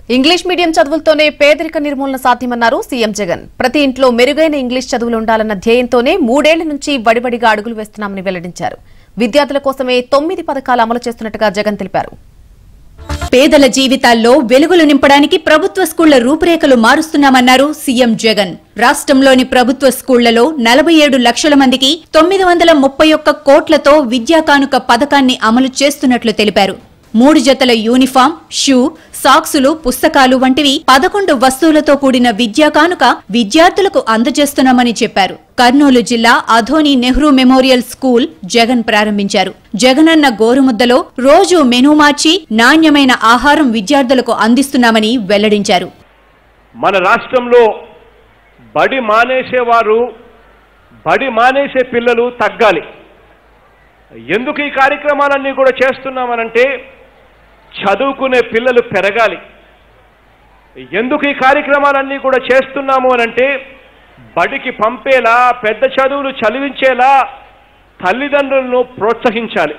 English medium చదువులతోనే పేదరిక నిర్మూలన సాధ్యమన్నారు CM Jagan ప్రతి ఇంట్లో మెరుగైన ఇంగ్లీష్ చదువులు ఉండాలన్న ధ్యేయంతోనే మూడేళ్ల నుంచి వడివడిగా అడుగులు వేస్తున్నామని వెల్లడించారు విద్యార్థుల కోసమే తొమ్మిది పథకాలు అమలు చేస్తున్నట్టుగా జగన్ తెలిపారు పేదల జీవితాల్లో వెలుగులు నింపడానికి ప్రభుత్వ స్కూళ్ల రూపురేఖలు మారుస్తున్నామన్నారు సీఎం జగన్ రాష్ట్రంలోని ప్రభుత్వ స్కూళ్లలో నలభై ఏడు లక్షల మందికి తొమ్మిది వందల ముప్పై ఒక్క కోట్లతో విద్యా కానుక పథకాన్ని అమలు చేస్తున్నట్లు తెలిపారు మూడు జతల యూనిఫామ్ షూ సాక్సులు పుస్తకాలు వంటివి పదకొండు వస్తువులతో కూడిన విద్యా కానుక విద్యార్థులకు అందజేస్తున్నామని చెప్పారు కర్నూలు జిల్లా అధోని నెహ్రూ మెమోరియల్ స్కూల్ జగన్ ప్రారంభించారు జగనన్న గోరుముద్దలో రోజు మెనూ మార్చి నాణ్యమైన ఆహారం విద్యార్థులకు అందిస్తున్నామని వెల్లడించారు మన రాష్ట్రంలో బడి మానేసేవారు బడి మానేసే పిల్లలు తగ్గాలి ఎందుకు ఈ కార్యక్రమాలన్నీ కూడా చేస్తున్నామనంటే చదువుకునే పిల్లలు పెరగాలి ఎందుకు ఈ కార్యక్రమాలన్నీ కూడా చేస్తున్నాము అనంటే బడికి పంపేలా పెద్ద చదువులు చదివించేలా తల్లిదండ్రులను ప్రోత్సహించాలి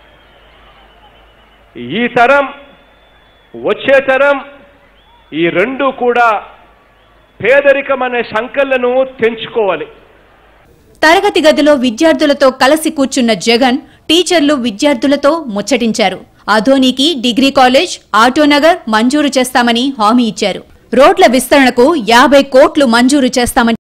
ఈ తరం వచ్చే తరం ఈ రెండు కూడా పేదరికం అనే సంకలను తెంచుకోవాలి తరగతి గదిలో విద్యార్థులతో కలిసి కూర్చున్న జగన్ టీచర్లు విద్యార్థులతో ముచ్చటించారు అధోనికి డిగ్రీ కాలేజ్ ఆటోనగర్ మంజూరు చేస్తామని హామీ ఇచ్చారు రోడ్ల విస్తరణకు యాభై కోట్లు మంజూరు చేస్తామని